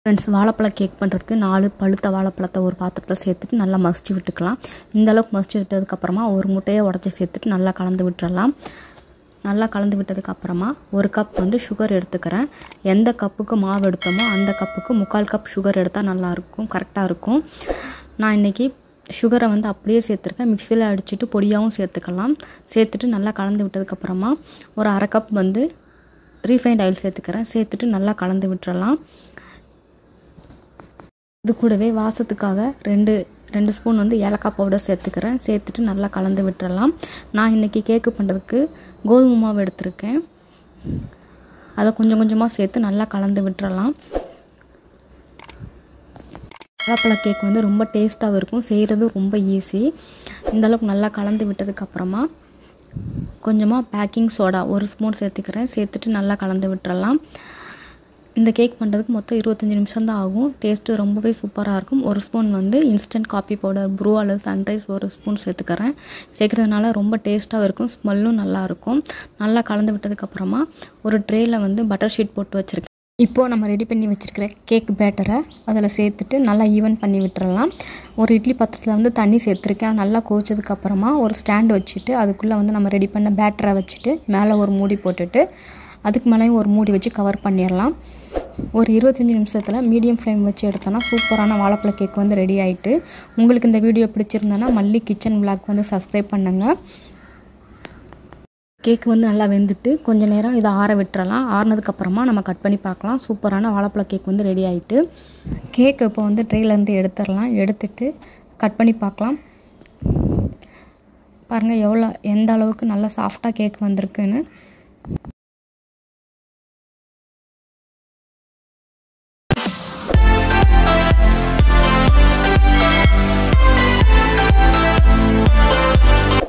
friends வாழைப்பழ cake பண்ணுறதுக்கு நாலு பழுத்த வாழைப்பழத்தை ஒரு பாத்திரத்தில் சேர்த்துட்டு நல்லா மசிச்சு விட்டுக்கலாம் இந்த அளவுக்கு மசிச்சு விட்டதுக்கப்புறமா ஒரு முட்டையை உடச்சி சேர்த்துட்டு நல்லா கலந்து விட்டுறலாம் நல்லா கலந்து விட்டதுக்கப்புறமா ஒரு கப் வந்து சுகர் எடுத்துக்கிறேன் எந்த கப்புக்கு மாவு எடுத்தோமோ அந்த கப்புக்கு முக்கால் கப் சுகர் எடுத்தால் நல்லாயிருக்கும் கரெக்டாக இருக்கும் நான் இன்றைக்கி சுகரை வந்து அப்படியே சேர்த்துருக்கேன் மிக்சியில் அடிச்சுட்டு பொடியாகவும் சேர்த்துக்கலாம் சேர்த்துட்டு நல்லா கலந்து விட்டதுக்கப்புறமா ஒரு அரை கப் வந்து ரீஃபைண்ட் ஆயில் சேர்த்துக்கிறேன் சேர்த்துட்டு நல்லா கலந்து விட்டுறலாம் இது கூடவே வாசத்துக்காக ரெண்டு ரெண்டு ஸ்பூன் வந்து ஏலக்காய் பவுடர் சேர்த்துக்கிறேன் சேர்த்துட்டு நல்லா கலந்து விட்டுறலாம் நான் இன்றைக்கி கேக்கு பண்ணுறதுக்கு கோதுமை மாவு எடுத்திருக்கேன் அதை கொஞ்சம் கொஞ்சமாக சேர்த்து நல்லா கலந்து விட்டுறலாம் வாழைப்பழ கேக் வந்து ரொம்ப டேஸ்ட்டாகவும் இருக்கும் செய்கிறது ரொம்ப ஈஸி இந்தளவுக்கு நல்லா கலந்து விட்டதுக்கப்புறமா கொஞ்சமாக பேக்கிங் சோடா ஒரு ஸ்பூன் சேர்த்துக்கிறேன் சேர்த்துட்டு நல்லா கலந்து விட்டுறலாம் இந்த கேக் பண்ணுறதுக்கு மொத்தம் இருபத்தஞ்சி நிமிஷம் தான் ஆகும் டேஸ்ட்டு ரொம்பவே சூப்பராக இருக்கும் ஒரு ஸ்பூன் வந்து இன்ஸ்டன்ட் காப்பி பவுடர் ப்ரூ அல்லது சன்ரைஸ் ஒரு ஸ்பூன் சேர்த்துக்கிறேன் சேர்க்குறதுனால ரொம்ப டேஸ்ட்டாகவும் இருக்கும் ஸ்மெல்லும் நல்லாயிருக்கும் நல்லா கலந்து விட்டதுக்கப்புறமா ஒரு ட்ரேயில் வந்து பட்டர் ஷீட் போட்டு வச்சுருக்கேன் இப்போது நம்ம ரெடி பண்ணி வச்சுருக்கிற கேக் பேட்டரை அதில் சேர்த்துட்டு நல்லா ஈவன் பண்ணி விட்டுறலாம் ஒரு இட்லி பாத்திரத்தில் வந்து தண்ணி சேர்த்துருக்கேன் நல்லா கோச்சதுக்கப்புறமா ஒரு ஸ்டாண்ட் வச்சுட்டு அதுக்குள்ளே வந்து நம்ம ரெடி பண்ண பேட்டரை வச்சுட்டு மேலே ஒரு மூடி போட்டுட்டு அதுக்கு மேலேயும் ஒரு மூடி வச்சு கவர் பண்ணிடலாம் ஒரு இருபத்தஞ்சி நிமிஷத்தில் மீடியம் ஃப்ளேம் வச்சு எடுத்தோன்னா சூப்பரான வாழைப்பழ கேக் வந்து ரெடி ஆகிட்டு உங்களுக்கு இந்த வீடியோ பிடிச்சிருந்தேன்னா மல்லி கிச்சன் விளாக் வந்து சப்ஸ்கிரைப் பண்ணுங்கள் கேக் வந்து நல்லா வெந்துட்டு கொஞ்சம் நேரம் இதை ஆற விட்டுறலாம் ஆறினதுக்கப்புறமா நம்ம கட் பண்ணி பார்க்கலாம் சூப்பரான வாழைப்பழ கேக் வந்து ரெடி ஆகிட்டு கேக் இப்போ வந்து ட்ரேலேருந்து எடுத்துடலாம் எடுத்துட்டு கட் பண்ணி பார்க்கலாம் பாருங்கள் எவ்வளோ எந்த அளவுக்கு நல்லா சாஃப்டாக கேக் வந்திருக்குன்னு